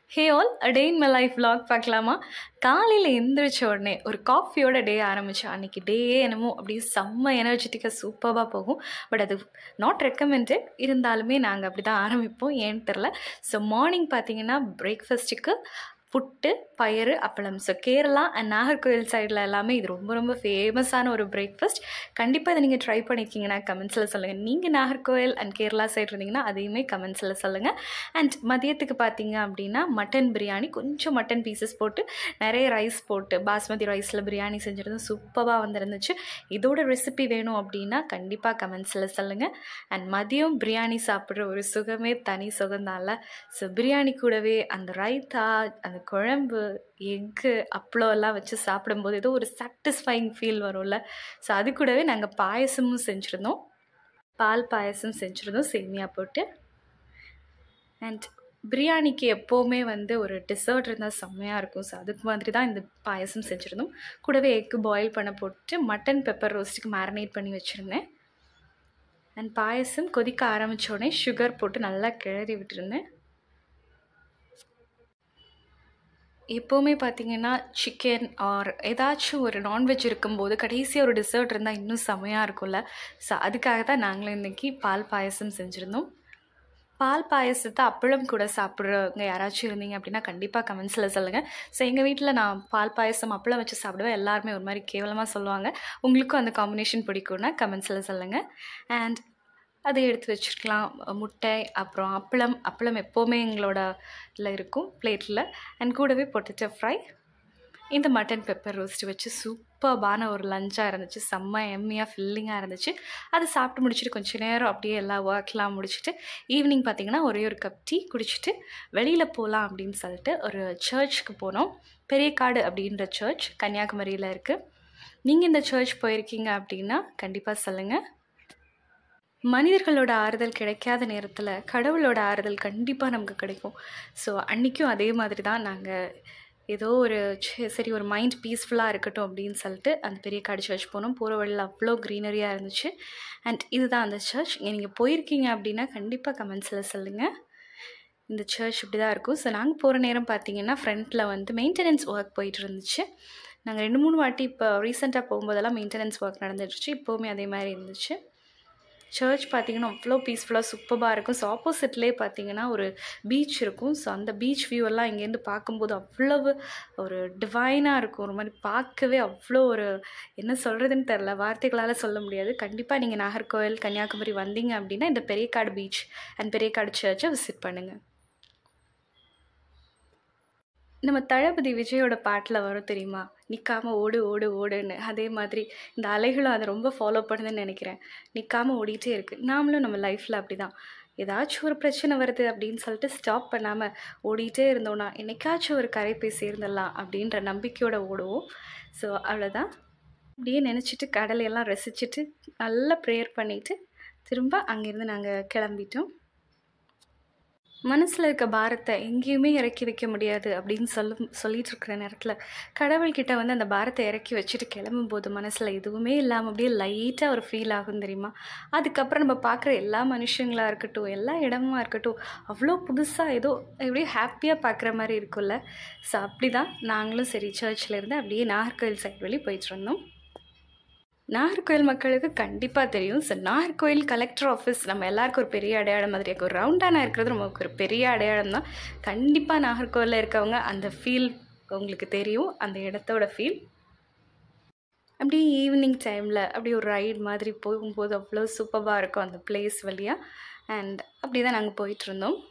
hey all a day in my life vlog பார்க்கலாமா காலையில் எந்திரிச்ச உடனே ஒரு காஃபியோட டே ஆரம்பித்தோம் அன்றைக்கி டே என்னமோ அப்படியே செம்ம எனர்ஜெட்டிக்காக சூப்பராக போகும் பட் அது நாட் ரெக்கமெண்டட் இருந்தாலுமே நாங்கள் அப்படி தான் ஆரம்பிப்போம் ஏன்னு தெரில ஸோ மார்னிங் பார்த்தீங்கன்னா பிரேக்ஃபாஸ்ட்டுக்கு புட்டு பயறு அப்பளம் ஸோ கேரளா அண்ட் நாகர்கோவில் சைடில் எல்லாமே இது ரொம்ப ரொம்ப ஃபேமஸான ஒரு பிரேக்ஃபாஸ்ட் கண்டிப்பாக இதை நீங்கள் ட்ரை பண்ணியிருக்கீங்கன்னா கமெண்ட்ஸில் சொல்லுங்கள் நீங்கள் நாகர்கோவில் அண்ட் கேரளா சைடு இருந்தீங்கன்னா அதையுமே கமெண்ட்ஸில் சொல்லுங்கள் அண்ட் மதியத்துக்கு பார்த்தீங்க அப்படின்னா மட்டன் பிரியாணி கொஞ்சம் மட்டன் பீசஸ் போட்டு நிறைய ரைஸ் போட்டு பாஸ்மதி ரைஸில் பிரியாணி செஞ்சுருந்தோம் சூப்பராக வந்துருந்துச்சு இதோட ரெசிபி வேணும் அப்படின்னா கண்டிப்பாக கமெண்ட்ஸில் சொல்லுங்கள் அண்ட் மதியம் பிரியாணி சாப்பிட்ற ஒரு சுகமே தனி சுகம்தான்ல ஸோ பிரியாணி கூடவே அந்த ரைத்தா அந்த குழம்பு எக்கு அப்பளம் எல்லாம் வச்சு சாப்பிடும்போது ஏதோ ஒரு சாட்டிஸ்ஃபைங் ஃபீல் வரும்ல ஸோ அது கூடவே நாங்கள் பாயசமும் செஞ்சுருந்தோம் பால் பாயசம் செஞ்சுருந்தோம் சேமியா போட்டு அண்ட் பிரியாணிக்கு எப்போவுமே வந்து ஒரு டெசர்ட் இருந்தால் செம்மையாக இருக்கும் ஸோ அதுக்கு மாதிரி தான் இந்த பாயசம் செஞ்சுருந்தோம் கூடவே எக்கு பாயில் பண்ண போட்டு மட்டன் பெப்பர் ரோஸ்ட்டுக்கு மேரினேட் பண்ணி வச்சுருந்தேன் அண்ட் பாயசம் கொதிக்க ஆரம்பித்த உடனே சுகர் போட்டு நல்லா கிளறி விட்டுருந்தேன் எப்போவுமே பார்த்தீங்கன்னா சிக்கன் ஆர் ஏதாச்சும் ஒரு நான்வெஜ் இருக்கும்போது கடைசியாக ஒரு டெசர்ட் இருந்தால் இன்னும் செமையாக இருக்கும்ல ஸோ அதுக்காக தான் நாங்களும் இன்றைக்கி பால் பாயசம் செஞ்சுருந்தோம் பால் பாயசத்தை அப்பளம் கூட சாப்பிட்றவங்க யாராச்சும் இருந்தீங்க அப்படின்னா கண்டிப்பாக கமெண்ட்ஸில் சொல்லுங்கள் ஸோ எங்கள் வீட்டில் நான் பால் பாயசம் அப்பளம் வச்சு சாப்பிடுவேன் எல்லாருமே ஒரு மாதிரி கேவலமாக சொல்லுவாங்க உங்களுக்கும் அந்த காம்பினேஷன் பிடிக்கும்னா கமெண்ட்ஸில் சொல்லுங்கள் அண்ட் அதை எடுத்து வச்சுருக்கலாம் முட்டை அப்புறம் அப்பளம் அப்பளம் எப்போவுமே எங்களோட இதில் இருக்கும் பிளேட்டில் அண்ட் கூடவே பொட்டேட்டோ ஃப்ரை இந்த மட்டன் பெப்பர் ரோஸ்ட் வச்சு சூப்பர்பான ஒரு லஞ்சாக இருந்துச்சு செம்ம எம்மியாக ஃபில்லிங்காக இருந்துச்சு அதை சாப்பிட்டு முடிச்சுட்டு கொஞ்சம் நேரம் அப்படியே எல்லா ஒர்க்லாம் முடிச்சுட்டு ஈவினிங் பார்த்திங்கன்னா ஒரே ஒரு கப் டீ குடிச்சிட்டு வெளியில் போகலாம் அப்படின்னு சொல்லிட்டு ஒரு சர்ச்சுக்கு போனோம் பெரியக்காடு அப்படின்ற சர்ச் கன்னியாகுமரியில் இருக்குது நீங்கள் இந்த சர்ச் போயிருக்கீங்க அப்படின்னா கண்டிப்பாக சொல்லுங்கள் மனிதர்களோட ஆறுதல் கிடைக்காத நேரத்தில் கடவுளோட ஆறுதல் கண்டிப்பாக நமக்கு கிடைக்கும் ஸோ அன்றைக்கும் அதே மாதிரி தான் நாங்கள் ஏதோ ஒரு சரி ஒரு மைண்ட் பீஸ்ஃபுல்லாக இருக்கட்டும் அப்படின்னு சொல்லிட்டு அந்த பெரிய காடு சர்ச் போனோம் போகிற வழியில் அவ்வளோ க்ரீனரியாக இருந்துச்சு அண்ட் இதுதான் அந்த சர்ச் நீங்கள் போயிருக்கீங்க அப்படின்னா கண்டிப்பாக கமெண்ட்ஸில் சொல்லுங்கள் இந்த சர்ச் இப்படி தான் இருக்கும் ஸோ நாங்கள் போகிற நேரம் பார்த்தீங்கன்னா ஃப்ரண்ட்டில் வந்து மெயின்டெனன்ஸ் ஒர்க் போயிட்டு இருந்துச்சு நாங்கள் ரெண்டு மூணு வாட்டி இப்போ ரீசெண்டாக போகும்போதெல்லாம் மெயின்டெனன்ஸ் ஒர்க் நடந்துடுச்சு இப்போவுமே அதே மாதிரி இருந்துச்சு சர்ச் பார்த்திங்கன்னா அவ்வளோ பீஸ்ஃபுல்லாக சூப்பராக இருக்கும் ஸோ ஆப்போசிட்லேயே பார்த்தீங்கன்னா ஒரு பீச் இருக்கும் ஸோ அந்த பீச் வியூ எல்லாம் இங்கேருந்து பார்க்கும்போது அவ்வளவு ஒரு டிவைனாக இருக்கும் ஒரு மாதிரி பார்க்கவே அவ்வளோ ஒரு என்ன சொல்கிறதுன்னு தெரில வார்த்தைகளால் சொல்ல முடியாது கண்டிப்பாக நீங்கள் நாகர்கோவில் கன்னியாகுமரி வந்தீங்க அப்படின்னா இந்த பெரியக்காடு பீச் அண்ட் பெரியக்காடு சர்ச்சை விசிட் பண்ணுங்கள் நம்ம தளபதி விஜயோட பாட்டில் வரும் தெரியுமா நிற்காம ஓடு ஓடு ஓடுன்னு அதே மாதிரி இந்த அலைகளும் அதை ரொம்ப ஃபாலோ பண்ணுதுன்னு நினைக்கிறேன் நிற்காம ஓடிட்டே இருக்குது நாமளும் நம்ம லைஃப்பில் அப்படி தான் ஏதாச்சும் ஒரு பிரச்சனை வருது அப்படின்னு சொல்லிட்டு ஸ்டாப் பண்ணாமல் ஓடிட்டே இருந்தோன்னா என்னைக்காச்சும் ஒரு கரை போய் சேர்ந்துடலாம் அப்படின்ற நம்பிக்கையோடு ஓடுவோம் ஸோ அவ்வளோதான் அப்படியே நினச்சிட்டு கடலையெல்லாம் ரசிச்சுட்டு நல்லா ப்ரேயர் பண்ணிவிட்டு திரும்ப அங்கேருந்து நாங்கள் கிளம்பிட்டோம் மனசில் இருக்க பாரத்தை எங்கேயுமே இறக்கி வைக்க முடியாது அப்படின்னு சொல்லும் சொல்லிட்டு இருக்கிற நேரத்தில் கடவுள்கிட்ட வந்து அந்த பாரத்தை இறக்கி வச்சுட்டு கிளம்பும்போது மனசில் எதுவுமே இல்லாமல் அப்படியே லைட்டாக ஒரு ஃபீல் ஆகும் தெரியுமா அதுக்கப்புறம் நம்ம பார்க்குற எல்லா மனுஷங்களாக இருக்கட்டும் எல்லா இடமா இருக்கட்டும் அவ்வளோ புதுசாக ஏதோ எப்படியோ ஹாப்பியாக பார்க்குற மாதிரி இருக்கும்ல ஸோ அப்படி தான் நாங்களும் சரி சர்ச்சில் இருந்து அப்படியே நாகர்கோவில் சைட் வழி போயிட்டு இருந்தோம் நாகர்கோவில் மக்களுக்கு கண்டிப்பாக தெரியும் ஸோ நாகர்கோவில் கலெக்டர் ஆஃபீஸ் நம்ம எல்லாருக்கும் ஒரு பெரிய அடையாளம் மாதிரி இருக்கும் ரவுண்டான இருக்கிறது நமக்கு ஒரு பெரிய அடையாளம் தான் கண்டிப்பாக நாகர்கோவிலில் இருக்கவங்க அந்த ஃபீல் உங்களுக்கு தெரியும் அந்த இடத்தோட ஃபீல் அப்படியே ஈவினிங் டைமில் அப்படி ஒரு ரைடு மாதிரி போகும்போது அவ்வளோ சூப்பராக இருக்கும் அந்த பிளேஸ் வழியாக அண்ட் அப்படி தான் நாங்கள் போயிட்டுருந்தோம்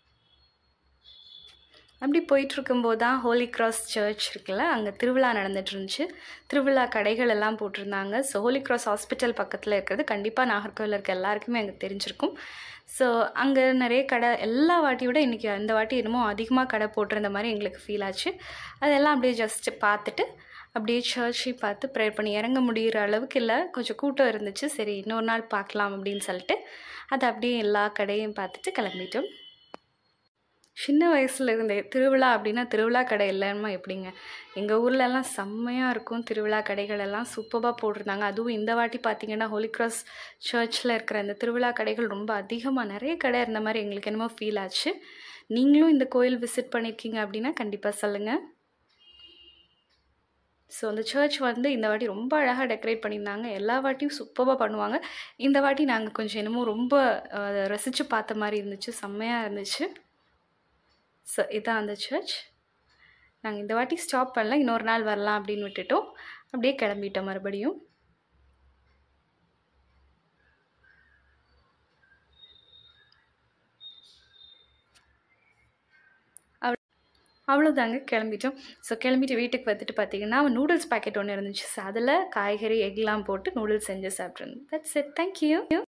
அப்படி போயிட்டுருக்கும்போது தான் ஹோலி கிராஸ் சர்ச் இருக்குல்ல அங்கே திருவிழா நடந்துட்டு இருந்துச்சு திருவிழா கடைகள் எல்லாம் போட்டிருந்தாங்க ஸோ ஹோலி கிராஸ் ஹாஸ்பிட்டல் பக்கத்தில் இருக்கிறது கண்டிப்பாக நாகர்கோவில் இருக்க எல்லாருக்குமே அங்கே தெரிஞ்சிருக்கும் ஸோ அங்கே நிறைய கடை எல்லா வாட்டியோட இன்றைக்கி அந்த வாட்டி என்னமோ அதிகமாக கடை போட்டிருந்த மாதிரி எங்களுக்கு ஃபீல் ஆச்சு அதெல்லாம் அப்படியே ஜஸ்ட் பார்த்துட்டு அப்படியே சர்ச்சை பார்த்து ப்ரேயர் பண்ணி இறங்க முடிகிற அளவுக்கு இல்லை கொஞ்சம் கூட்டம் இருந்துச்சு சரி இன்னொரு நாள் பார்க்கலாம் அப்படின்னு சொல்லிட்டு அதை அப்படியே எல்லா கடையும் பார்த்துட்டு கிளம்பிட்டோம் சின்ன வயசில் இருந்தே திருவிழா அப்படின்னா திருவிழா கடை இல்லைன்னா எப்படிங்க எங்கள் ஊர்லலாம் செம்மையாக இருக்கும் திருவிழா கடைகள் எல்லாம் சூப்பராக போட்டிருந்தாங்க அதுவும் இந்த வாட்டி பார்த்தீங்கன்னா ஹோலி கிராஸ் சர்ச்சில் இருக்கிற அந்த திருவிழா கடைகள் ரொம்ப அதிகமாக நிறைய கடை இருந்த மாதிரி எங்களுக்கு என்னமோ ஃபீல் ஆச்சு நீங்களும் இந்த கோயில் விசிட் பண்ணியிருக்கீங்க அப்படின்னா கண்டிப்பாக சொல்லுங்கள் ஸோ அந்த சர்ச் வந்து இந்த வாட்டி ரொம்ப அழகாக டெக்கரேட் பண்ணியிருந்தாங்க எல்லா வாட்டியும் சூப்பராக பண்ணுவாங்க இந்த வாட்டி நாங்கள் கொஞ்சம் என்னமோ ரொம்ப ரசித்து பார்த்த மாதிரி இருந்துச்சு செம்மையாக இருந்துச்சு ஸோ இதான் அந்த சர்ச் நாங்கள் இந்த வாட்டி ஸ்டாப் பண்ணல இன்னொரு நாள் வரலாம் அப்படின்னு விட்டுட்டோம் அப்படியே கிளம்பிட்டோம் மறுபடியும் அவ்வளோதாங்க கிளம்பிட்டோம் ஸோ கிளம்பிட்டு வீட்டுக்கு வந்துட்டு பார்த்தீங்கன்னா நூடுல்ஸ் பேக்கெட் ஒன்று இருந்துச்சு ஸோ அதில் காய்கறி எக்லாம் போட்டு நூடுல்ஸ் செஞ்சு சாப்பிட்ருந்தேன் தட்ஸ் இட் தேங்க்யூ